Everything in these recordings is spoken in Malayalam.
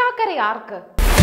തൃക്കാക്കര ആർക്ക്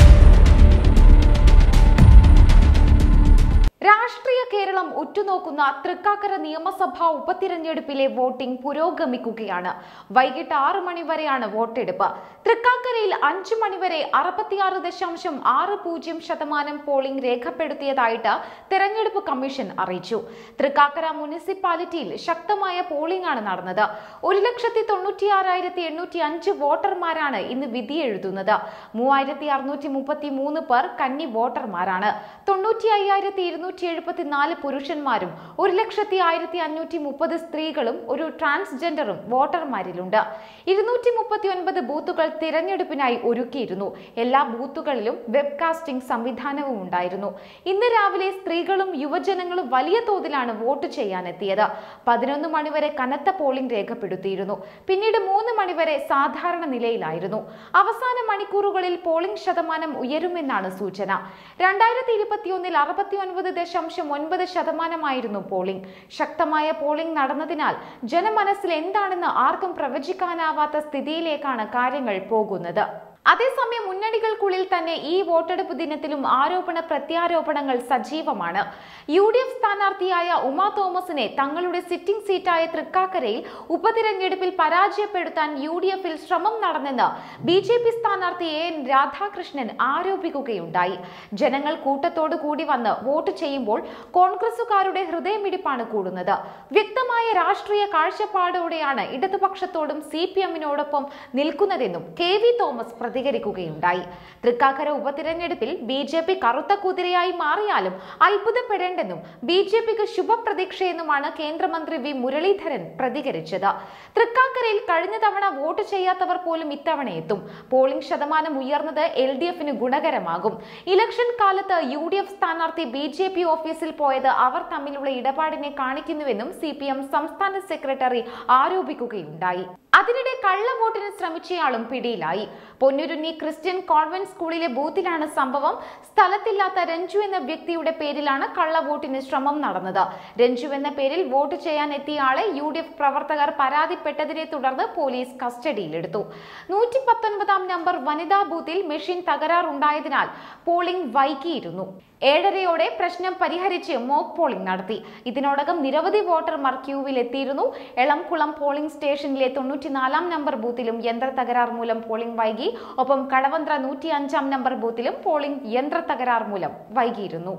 രാഷ്ട്രീയ കേരളം ഉറ്റുനോക്കുന്ന തൃക്കാക്കര നിയമസഭാ ഉപതിരഞ്ഞെടുപ്പിലെ വോട്ടിംഗ് പുരോഗമിക്കുകയാണ് വൈകിട്ട് ആറ് മണി വരെയാണ് വോട്ടെടുപ്പ് തൃക്കാക്കരയിൽ അഞ്ചു മണിവരെ അറുപത്തിയാറ് ദശാംശം ആറ് പൂജ്യം ശതമാനം പോളിംഗ് രേഖപ്പെടുത്തിയതായിട്ട് തെരഞ്ഞെടുപ്പ് കമ്മീഷൻ അറിയിച്ചു തൃക്കാക്കര മുനിസിപ്പാലിറ്റിയിൽ ശക്തമായ പോളിംഗ് ആണ് നടന്നത് ഒരു ലക്ഷത്തി തൊണ്ണൂറ്റിയാറായിരത്തി എണ്ണൂറ്റി അഞ്ച് വോട്ടർമാരാണ് ഇന്ന് വിധി എഴുതുന്നത് മൂവായിരത്തി അറുന്നൂറ്റി മുപ്പത്തി മൂന്ന് പേർ കന്നി വോട്ടർമാരാണ് തൊണ്ണൂറ്റി അയ്യായിരത്തി ഇരുന്നൂറ്റി എഴുപത്തിനാല് പുരുഷന്മാരും ഒരു ലക്ഷത്തി ആയിരത്തി അഞ്ഞൂറ്റി മുപ്പത് സ്ത്രീകളും ഒരു ട്രാൻസ്ജെൻഡറും വോട്ടർമാരിലുണ്ട് ഇരുന്നൂറ്റി മുപ്പത്തി ഒൻപത് ബൂത്തുകൾ തിരഞ്ഞെടുപ്പിനായി ഒരുക്കിയിരുന്നു എല്ലാ ബൂത്തുകളിലും വെബ്കാസ്റ്റിംഗ് സംവിധാനവും ഉണ്ടായിരുന്നു ഇന്ന് രാവിലെ സ്ത്രീകളും യുവജനങ്ങളും വലിയ തോതിലാണ് വോട്ട് ചെയ്യാനെത്തിയത് പതിനൊന്ന് മണിവരെ കനത്ത പോളിംഗ് രേഖപ്പെടുത്തിയിരുന്നു പിന്നീട് മൂന്ന് മണിവരെ സാധാരണ നിലയിലായിരുന്നു അവസാന മണിക്കൂറുകളിൽ പോളിംഗ് ശതമാനം ഉയരുമെന്നാണ് സൂചന രണ്ടായിരത്തി ഇരുപത്തിയൊന്നിൽ അറുപത്തി ഒൻപത് ദശാംശം ഒൻപത് ശതമാനമായിരുന്നു പോളിംഗ് ശക്തമായ പോളിംഗ് നടന്നതിനാൽ ജനമനസ്സിൽ എന്താണെന്ന് ആർക്കും പ്രവചിക്കാനാവാത്ത സ്ഥിതിയിലേക്കാണ് കാര്യങ്ങൾ പോകുന്നത് അതേസമയം മുന്നണികൾക്കുള്ളിൽ തന്നെ ഈ വോട്ടെടുപ്പ് ദിനത്തിലും ആരോപണ പ്രത്യാരോപണങ്ങൾ സജീവമാണ് യു ഡി എഫ് സ്ഥാനാർത്ഥിയായ ഉമാ തോമസിനെ തങ്ങളുടെ സിറ്റിംഗ് സീറ്റായ തൃക്കാക്കരയിൽ ഉപതിരഞ്ഞെടുപ്പിൽ പരാജയപ്പെടുത്താൻ യു ഡി എഫിൽ ശ്രമം നടന്നെന്ന് ബി ജെ പി സ്ഥാനാർത്ഥി എ എൻ രാധാകൃഷ്ണൻ ആരോപിക്കുകയുണ്ടായി ജനങ്ങൾ കൂട്ടത്തോടു കൂടി വന്ന് വോട്ട് ചെയ്യുമ്പോൾ കോൺഗ്രസുകാരുടെ ഹൃദയമിടിപ്പാണ് കൂടുന്നത് വ്യക്തമായ രാഷ്ട്രീയ കാഴ്ചപ്പാടോടെയാണ് ഇടതുപക്ഷത്തോടും സി പി എമ്മിനോടൊപ്പം നിൽക്കുന്നതെന്നും കെ വി തോമസ് പ്രതികരിക്കുകയുണ്ടായി തൃക്കാക്കര ഉപതിരഞ്ഞെടുപ്പിൽ ബി ജെ പി കറുത്ത കുതിരയായി മാറിയാലും അത്ഭുതപ്പെടേണ്ടെന്നും ബി ജെ പിക്ക് ശുഭപ്രതീക്ഷയെന്നുമാണ് കേന്ദ്രമന്ത്രി വി മുരളീധരൻ പ്രതികരിച്ചത് തൃക്കാക്കരയിൽ കഴിഞ്ഞ തവണ വോട്ട് ചെയ്യാത്തവർ പോലും ഇത്തവണ എത്തും പോളിംഗ് ശതമാനം ഉയർന്നത് എൽ ഡി എഫിന് ഗുണകരമാകും ഇലക്ഷൻ കാലത്ത് യു ഡി എഫ് സ്ഥാനാർത്ഥി ബി ജെ പി ഓഫീസിൽ പോയത് അവർ തമ്മിലുള്ള ഇടപാടിനെ കാണിക്കുന്നുവെന്നും സി പി എം സംസ്ഥാന സെക്രട്ടറി ആരോപിക്കുകയുണ്ടായി അതിനിടെ കള്ളവോട്ടിന് ശ്രമിച്ചയാളും പിടിയിലായി പൊന്നുരുന്നി ക്രിസ്ത്യൻ കോൺവെന്റ് സ്കൂളിലെ ബൂത്തിലാണ് സംഭവം സ്ഥലത്തില്ലാത്ത രഞ്ജു എന്ന വ്യക്തിയുടെ പേരിലാണ് കള്ളവോട്ടിന് ശ്രമം നടന്നത് രഞ്ജു എന്ന പേരിൽ വോട്ട് ചെയ്യാൻ എത്തിയ ആളെ യു ഡി എഫ് പ്രവർത്തകർ പരാതിപ്പെട്ടതിനെ തുടർന്ന് പോലീസ് കസ്റ്റഡിയിലെടുത്തു നൂറ്റി പത്തൊൻപതാം നമ്പർ വനിതാ ബൂത്തിൽ മെഷീൻ തകരാറുണ്ടായതിനാൽ പോളിംഗ് വൈകിയിരുന്നു ഏഴരയോടെ പ്രശ്നം പരിഹരിച്ച് മോക്ക് പോളിംഗ് നടത്തി ഇതിനോടകം നിരവധി വോട്ടർമാർ ക്യൂവിൽ എത്തിയിരുന്നു എളംകുളം പോളിംഗ് സ്റ്റേഷനിലെ തൊണ്ണൂറ്റിനാലാം നമ്പർ ബൂത്തിലും യന്ത്ര തകരാർ മൂലം പോളിംഗ് വൈകി ഒപ്പം കടവന്ത്ര നൂറ്റി അഞ്ചാം നമ്പർ ബൂത്തിലും പോളിംഗ് യന്ത്ര തകരാർ മൂലം വൈകിയിരുന്നു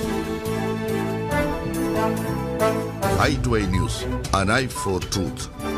i2i News, an eye for truth.